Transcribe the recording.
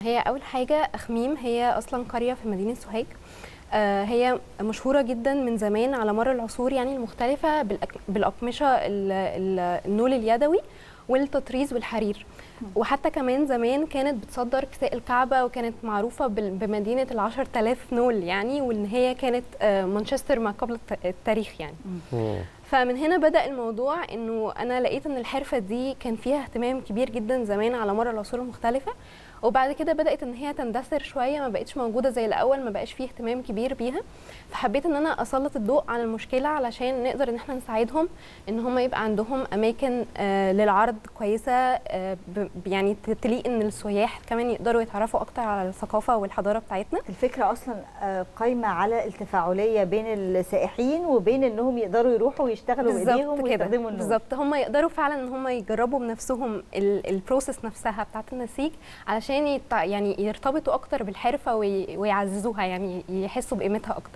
هي اول حاجه اخميم هي اصلا قريه في مدينه سوهاج آه، هي مشهوره جدا من زمان على مر العصور يعني المختلفه بالأك- بالاقمشه ال- ال- النول اليدوي والتطريز والحرير وحتى كمان زمان كانت بتصدر كساء الكعبة وكانت معروفة بال- بمدينة العشر تلاف نول يعني وإن هي كانت آه، مانشستر ما قبل الت- التاريخ يعني مم. فمن هنا بدأ الموضوع انه انا لقيت ان الحرفة دي كان فيها اهتمام كبير جدا زمان على مر العصور المختلفة وبعد كده بدأت ان هي تندثر شوية ما بقتش موجودة زي الاول ما بقاش فيه اهتمام كبير بيها فحبيت ان انا اسلط الضوء على المشكلة علشان نقدر ان احنا نساعدهم ان هم يبقى عندهم اماكن آه للعرض كويسة آه ب- يعني ت- تليق ان السياح كمان يقدروا يتعرفوا اكتر على الثقافة والحضارة بتاعتنا الفكره اصلا آه، قايمه على التفاعليه بين السائحين وبين انهم يقدروا يروحوا ويشتغلوا بايديهم بالظبط كده ويستخدموا النور بالظبط هم يقدروا فعلا ان هم يجربوا بنفسهم ال- البروسيس نفسها بتاعت النسيج علشان يت... يعني يرتبطوا اكتر بالحرفه وي... ويعززوها يعني يحسوا بقيمتها اكتر